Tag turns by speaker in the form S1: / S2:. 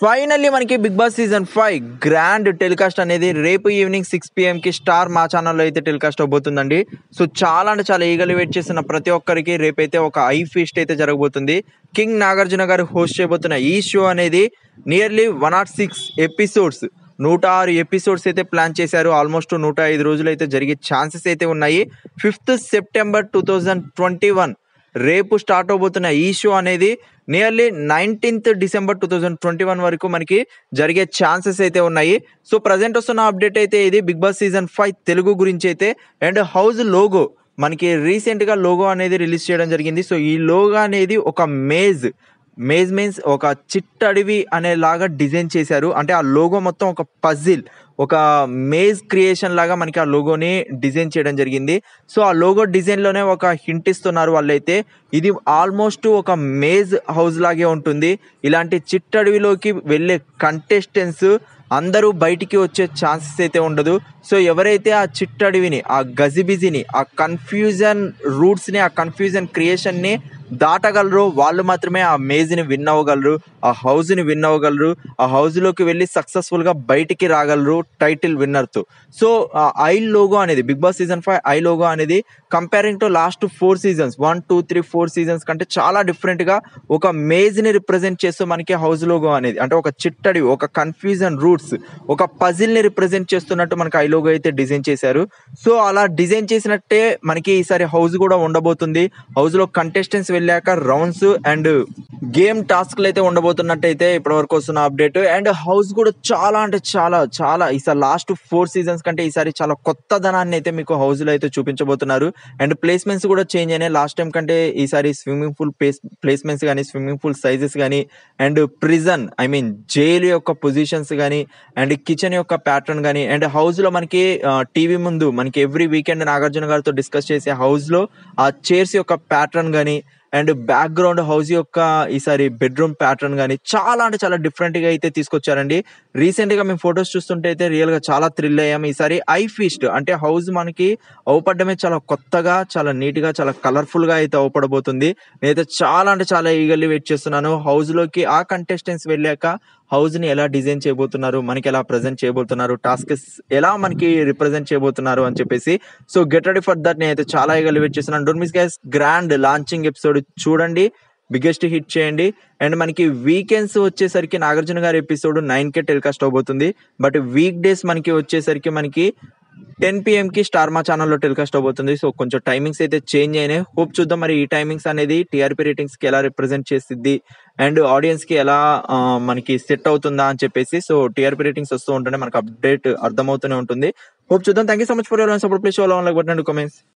S1: finally మనకి big boss season five grand telecast అనేది రేపు ఈవినింగ్ సిక్స్ కి స్టార్ మా ఛానల్లో అయితే టెలికాస్ట్ అవబోతుందండి సో చాలా అంటే చాలా ఈగలు వెయిట్ చేస్తున్న ప్రతి ఒక్కరికి రేపైతే ఒక ఐ ఫీస్ట్ అయితే జరగబోతుంది కింగ్ నాగార్జున గారు హోస్ట్ చేయబోతున్న ఈ షో అనేది nearly one nought six episodes నూట ఆరు ఎపిసోడ్స్ అయితే ప్లాన్ చేశారు ఆల్మోస్ట్ నూట ఐదు రోజులు అయితే జరిగే ఛాన్సెస్ అయితే ఉన్నాయి fifth September two thousand twenty one రేపు స్టార్ట్ అవబోతున్న ఈ షో అనేది nearly nineteenth December two thousand twenty one వరకు మనకి జరిగే ఛాన్సెస్ అయితే ఉన్నాయి సో ప్రజెంట్ వస్తున్న అప్డేట్ అయితే ఇది big boss season five Telugu గురించి అయితే అండ్ హౌస్ లోగో మనకి రీసెంట్గా లోగో అనేది రిలీజ్ చేయడం జరిగింది సో ఈ లోగో అనేది ఒక మేజ్ మేజ్ మీన్స్ ఒక చిట్టడివి అనేలాగా డిజైన్ చేశారు అంటే ఆ లోగో మొత్తం ఒక పజిల్ ఒక మేజ్ క్రియేషన్ లాగా మనకి ఆ లోగోని డిజైన్ చేయడం జరిగింది సో ఆ లోగో డిజైన్లోనే ఒక హింట్ ఇస్తున్నారు వాళ్ళైతే ఇది ఆల్మోస్ట్ ఒక మేజ్ హౌస్ లాగే ఉంటుంది ఇలాంటి చిట్టడవిలోకి వెళ్ళే కంటెస్టెంట్స్ అందరూ బయటికి వచ్చే ఛాన్సెస్ అయితే ఉండదు సో ఎవరైతే ఆ చిట్టడివిని ఆ గజిబిజిని ఆ కన్ఫ్యూజన్ రూట్స్ని ఆ కన్ఫ్యూజన్ క్రియేషన్ని దాటగలరు వాళ్ళు మాత్రమే ఆ మేజ్ని విన్ అవ్వగలరు ఆ హౌస్ని విన్ అవ్వగలరు ఆ హౌస్లోకి వెళ్ళి సక్సెస్ఫుల్గా బయటికి రాగలరు టైటిల్ విన్నర్తో సో ఆ ఐ లోగో అనేది big boss season five eye logo అనేది comparing to last four seasons one two three four seasons కంటే చాలా డిఫరెంట్గా ఒక మేజ్ని రిప్రజెంట్ చేస్తూ మనకి హౌస్ లోగో అనేది అంటే ఒక చిట్టడి ఒక కన్ఫ్యూజన్ రూట్స్ ఒక పజిల్ని రిప్రజెంట్ చేస్తున్నట్టు మనకి ఐ లోగో అయితే డిజైన్ చేశారు సో అలా డిజైన్ చేసినట్టే మనకి ఈసారి హౌస్ కూడా ఉండబోతుంది హౌస్లో కంటెస్టెంట్స్ వెళ్ళాక రౌండ్స్ అండ్ గేమ్ టాస్క్లు అయితే ఉండబోతున్నట్టు అయితే ఇప్పటి వరకు వస్తున్న అప్డేట్ అండ్ హౌస్ కూడా చాలా అంటే చాలా చాలా ఈసారి లాస్ట్ ఫోర్ సీజన్స్ కంటే ఈసారి చాలా కొత్త ధనాన్ని అయితే మీకు హౌస్ లో అయితే చూపించబోతున్నారు అండ్ ప్లేస్మెంట్స్ కూడా చేంజ్ అయినాయి లాస్ట్ టైం కంటే ఈసారి స్విమ్మింగ్ పూల్ ప్లేస్ ప్లేస్మెంట్స్ కానీ స్విమ్మింగ్ పూల్ సైజెస్ కానీ అండ్ ప్రిజన్ ఐ మీన్ జైలు యొక్క పొజిషన్స్ కానీ అండ్ కిచెన్ యొక్క ప్యాటర్న్ కానీ అండ్ హౌస్ లో మనకి టీవీ ముందు మనకి ఎవ్రీ వీకెండ్ నాగార్జున గారితో డిస్కస్ చేసే హౌస్ లో ఆ చైర్స్ యొక్క ప్యాటర్న్ కానీ అండ్ బ్యాక్గ్రౌండ్ హౌస్ యొక్క ఈసారి బెడ్రూమ్ ప్యాటర్న్ కానీ చాలా అంటే చాలా డిఫరెంట్ గా అయితే తీసుకొచ్చారండి రీసెంట్ గా మేము ఫొటోస్ చూస్తుంటే అయితే రియల్ గా చాలా థ్రిల్ అయ్యాం ఈసారి ఐ ఫీస్ట్ అంటే హౌస్ మనకి అవపడమే చాలా కొత్తగా చాలా నీట్ గా చాలా కలర్ఫుల్ గా అయితే అవపడబోతుంది నేనైతే చాలా అంటే చాలా ఈగల్లీ వెయిట్ చేస్తున్నాను హౌస్ లోకి ఆ కంటెస్టెంట్స్ వెళ్ళాక హౌస్ ని ఎలా డిజైన్ చేయబోతున్నారు మనకి ఎలా ప్రజెంట్ చేయబోతున్నారు టాస్క్స్ ఎలా మనకి రిప్రజెంట్ చేయబోతున్నారు అని చెప్పేసి so get ready for that నేనైతే చాలా ఈగల్లీ వెయిట్ చేస్తున్నాను don't miss guys grand launching episode చూడండి బిగ్గెస్ట్ హిట్ చేయండి అండ్ మనకి వీకెండ్స్ వచ్చేసరికి నాగార్జున గారి ఎపిసోడ్ నైన్ కే టెలికాస్ట్ అవబోతుంది బట్ వీక్ డేస్ మనకి వచ్చేసరికి మనకి టెన్ పిఎం కి స్టార్ మా ఛానల్లో టెలికాస్ట్ అవబోతుంది సో కొంచెం టైమింగ్స్ అయితే చేంజ్ అయినాయి హోప్ చూద్దాం మరి ఈ టైమింగ్స్ అనేది టీఆర్పీ రేటింగ్స్ కి ఎలా రిప్రజెంట్ చేసిద్ది అండ్ ఆడియన్స్ కి ఎలా ఆ, మనకి సెట్ అవుతుందా అని చెప్పేసి సో టీఆర్పీ రేటింగ్స్ వస్తూ ఉంటుంటే మనకు అప్డేట్ అర్థమవుతూనే ఉంటుంది హోప్ చూద్దాం thank you so much for your support please show like button comments